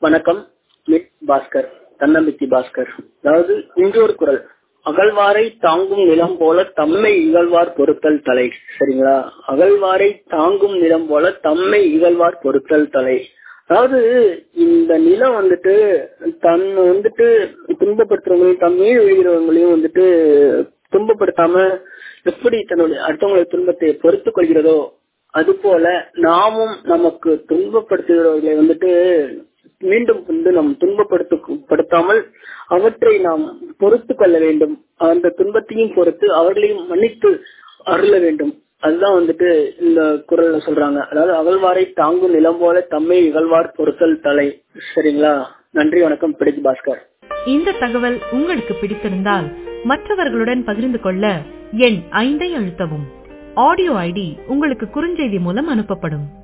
வணக்கம் மிட் பாஸ்கர் தன்னம்பிக்கை பாஸ்கர் அதாவது இன்றொரு குரல் அகழ்வாரை தாங்கும் நிலம் போல தம்மை இகழ்வார் பொருத்தல் தலை சரிங்களா அகழ்வாரை தாங்கும் நிலம் போல தம்மை இகழ்வார் பொருத்தல் தலை அதாவது இந்த நிலம் வந்துட்டு தன் வந்துட்டு துன்பப்படுத்துறவங்களையும் தம் மீது விழுகிறவங்களையும் வந்துட்டு துன்பப்படுத்தாம எப்படி தன்னுடைய அடுத்தவங்களுடைய துன்பத்தை பொறுத்துக் கொள்கிறதோ அது போல நாமும் நமக்கு துன்பப்படுத்துகிறவர்களை வந்துட்டு மீண்டும் வந்து நம் துன்பப்படுத்தப்படுத்தாமல் அவற்றை நாம் பொறுத்து கொள்ள வேண்டும் அந்த துன்பத்தையும் பொறுத்து அவர்களையும் மன்னித்து அருள வேண்டும் அதுதான் வந்துட்டு இந்த குரல்ல சொல்றாங்க அதாவது அகழ்வாரை தாங்கும் நிலம் போல தம்மை இகழ்வார் பொருத்தல் தலை சரிங்களா நன்றி வணக்கம் பிடிச்சு பாஸ்கர் இந்த தகவல் உங்களுக்கு பிடித்திருந்தால் மற்றவர்களுடன் பகிர்ந்து கொள்ள எண் ஐந்தை அழுத்தவும் ஆடியோ ஐடி உங்களுக்கு குறுஞ்செய்தி மூலம் அனுப்பப்படும்